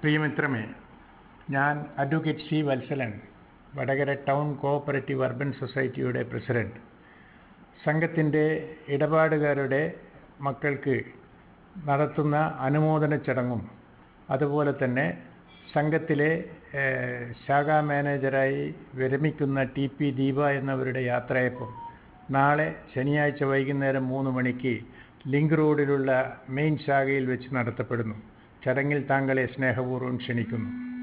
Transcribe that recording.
പ്രിയമിത്രമേ ഞാൻ advocate C Valsalan Vadakara town cooperative urban സൊസൈറ്റിയുടെ president സംഘത്തിൻ്റെ ഇടപാടുകാരുടെ മക്കൾക്ക് നടത്തുന്ന അനുമോദന ചടങ്ങും അതുപോലെ തന്നെ സംഘത്തിലെ ഏഹ്, ശാഖാ മാനേജരായി വിരമിക്കുന്ന ടി പി ദീപ എന്നവരുടെ യാത്രയപ്പം നാളെ ശനിയാഴ്ച വൈകുന്നേരം മൂന്ന് മണിക്ക് ലിങ്ക് റോഡിലുള്ള മെയിൻ ശാഖയിൽ വെച്ച് നടത്തപ്പെടുന്നു ചടങ്ങിൽ താങ്കളെ സ്നേഹപൂർവ്വം ക്ഷണിക്കുന്നു